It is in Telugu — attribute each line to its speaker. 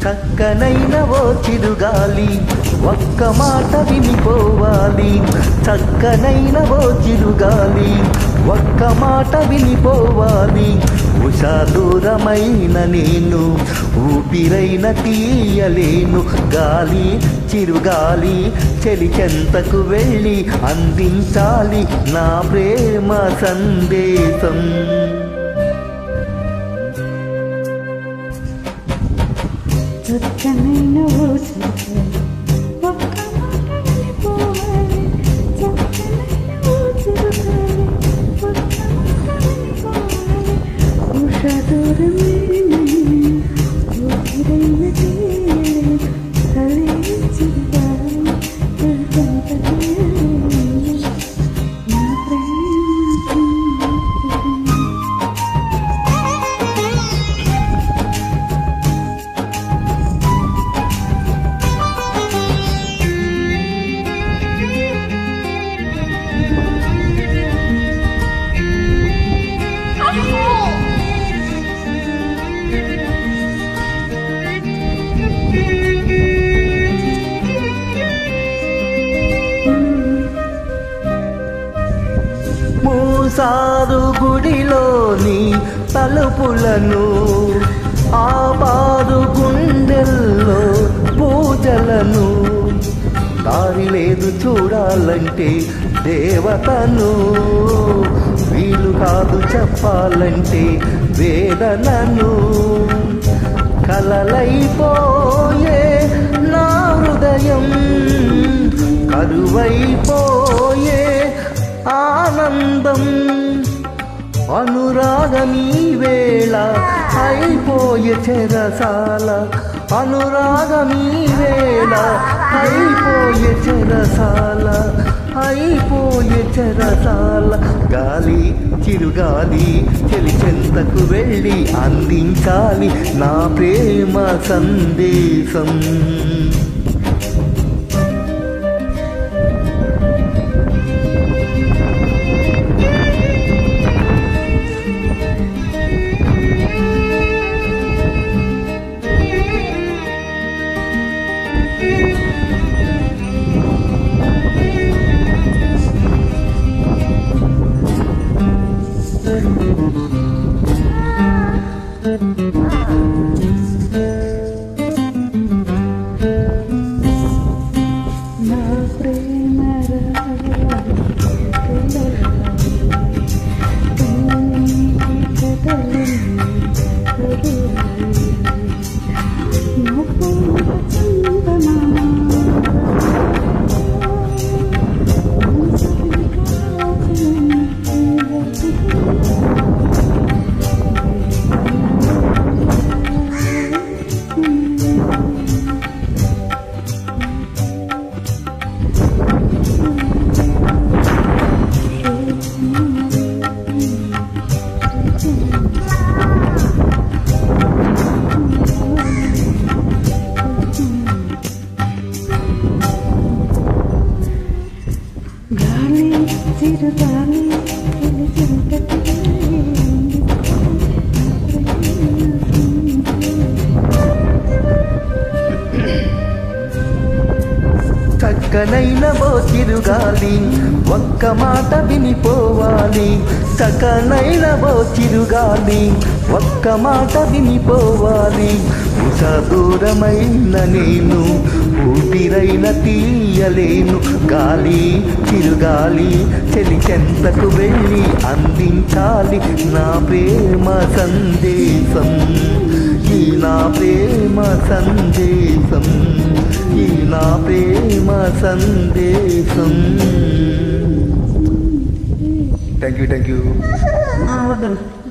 Speaker 1: చక్కనైన ఓ చిరుగాలి ఒక్క మాట వినిపోవాలి చక్కనైన ఓ చిరుగాలి ఒక్క మాట వినిపోవాలి ఉషా దూరమైన నేను ఊపిరైన తీయలేను గాలి చిరుగాలి చెలిచెంతకు వెళ్ళి అందించాలి నా ప్రేమ సందేశం
Speaker 2: చక్కనైన ఓ చిరుగాలి, ఒక్క మాట వినిపోవాలి. చక్కనైన ఓ చిరుగాలి, ఒక్క మాట వినిపోవాలి. ఉషా దూరమైన నేను, ఊపిరైన తీయలేను. చలి చిరుగాలి, చెలిచెంతకు వెళ్ళి నా ప్రేమ సందేశం.
Speaker 1: మూసారు గుడిలోని తలుపులను ఆపారు గుండెల్లో పూజలను దారి లేదు చూడాలంటే దేవతను వీలు కాదు చెప్పాలంటే వేదనను కలలైపోయే నా హృదయం కరువైపోయే ఆనందం అనురాగమీ వేళ అయిపోయే చెరసాల అనురాగమీ వేళ అయిపోయే చెరసాల అయిపోయే చెరసాల గాలి చిరుగాలి చెలిచెంతకు వెళ్ళి అందించాలి నా ప్రేమ సందేశం
Speaker 2: నా ప్రేమ గాలి చిరుగాలి చెలిచెంతకు వెళ్ళి
Speaker 1: చక్కనైన ఓ చిరుగాలి ఒక్క మాట వినిపోవాలి చక్కనైన ఓ చిరుగాలి ఒక్క మాట వినిపోవాలి ఉష దూరమైన నేను ఊపిరైన తీయలేను గాలి చిరుగాలి చెలిచెంతకు వెళ్ళి అందించాలి నా ప్రేమ సందేశం ఈ నా ప్రేమ సందేశం ఈ నా ప్రేమ సందేశం థ్యాంక్ యూ థ్యాంక్ యూ
Speaker 2: వద్దు